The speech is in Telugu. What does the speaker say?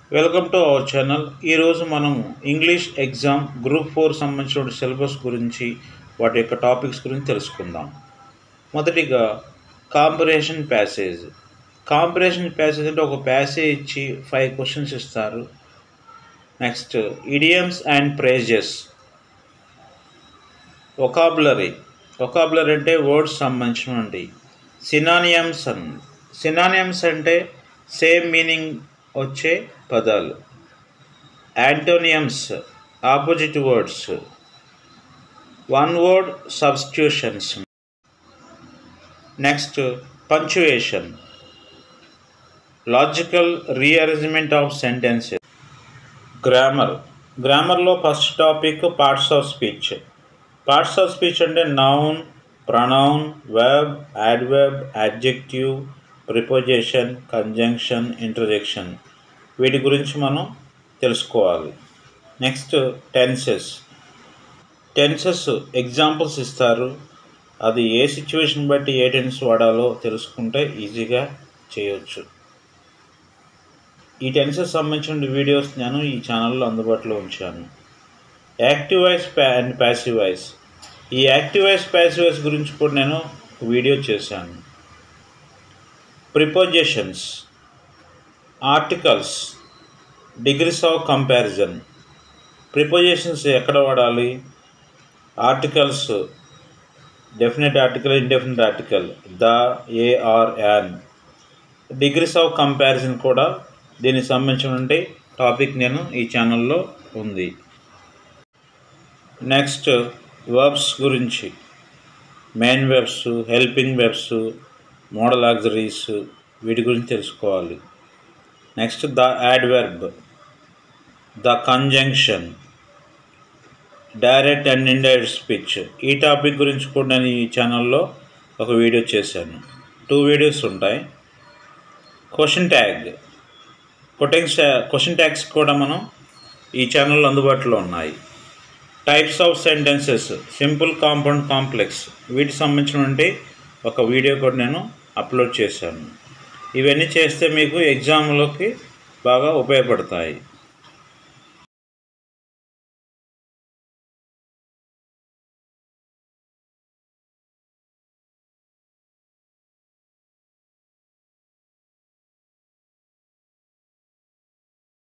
వెల్కమ్ టు అవర్ ఛానల్ ఈరోజు మనం ఇంగ్లీష్ ఎగ్జామ్ గ్రూప్ ఫోర్ సంబంధించిన సిలబస్ గురించి వాటి యొక్క టాపిక్స్ గురించి తెలుసుకుందాం మొదటిగా కాంపరేషన్ ప్యాసేజ్ కాంపరేషన్ ప్యాసేజ్ అంటే ఒక ప్యాసేజ్ ఇచ్చి ఫైవ్ క్వశ్చన్స్ ఇస్తారు next idioms and phrases vocabulary vocabulary అంటే వర్డ్స్ సంబంధించినవి సినానియమ్స్ అన్ సినానియమ్స్ అంటే సేమ్ మీనింగ్ వచ్చే పదాలు antonyms opposite words one word substitutions next punctuation logical rearrangement of sentences grammar గ్రామర్లో first topic parts of speech parts of speech అంటే noun pronoun verb adverb adjective preposition conjunction interjection వీటి గురించి మనం తెలుసుకోవాలి నెక్స్ట్ టెన్సెస్ టెన్సెస్ ఎగ్జాంపుల్స్ ఇస్తారు అది ఏ సిచ్యువేషన్ బట్టి ఏ టెన్స్ వాడాలో తెలుసుకుంటే ఈజీగా చేయవచ్చు ఈ టెన్సెస్ సంబంధించిన వీడియోస్ నేను ఈ ఛానల్లో అందుబాటులో ఉంచాను active voice and passive voice ఈ యాక్టివ్ వాయిస్ ప్యాసివ్ వాయిస్ గురించి కూడా నేను వీడియో చేశాను prepositions articles degrees of comparison prepositions ఎక్కడ వాడాలి articles definite article indefinite article the a an degrees of comparison కూడా దీనికి సంబంధించినటువంటి టాపిక్ నేను ఈ ఛానల్లో ఉంది నెక్స్ట్ వర్బ్స్ గురించి main verbs helping verbs modal auxiliaries వీటి గురించి తెలుసుకోవాలి next the adverb the conjunction direct and indirect speech ఈ టాపిక్ గురించి కూడా నేను ఈ ఛానల్లో ఒక వీడియో చేశాను టూ వీడియోస్ ఉంటాయి question tag question question tags కూడా మనం ఈ ఛానల్లో అందుబాటులో ఉన్నాయి types of sentences simple compound complex వీటికి సంబంధించినటువంటి ఒక వీడియో కూడా నేను అప్లోడ్ చేశాను ఇవన్నీ చేస్తే మీకు ఎగ్జామ్లోకి బాగా ఉపయోగపడతాయి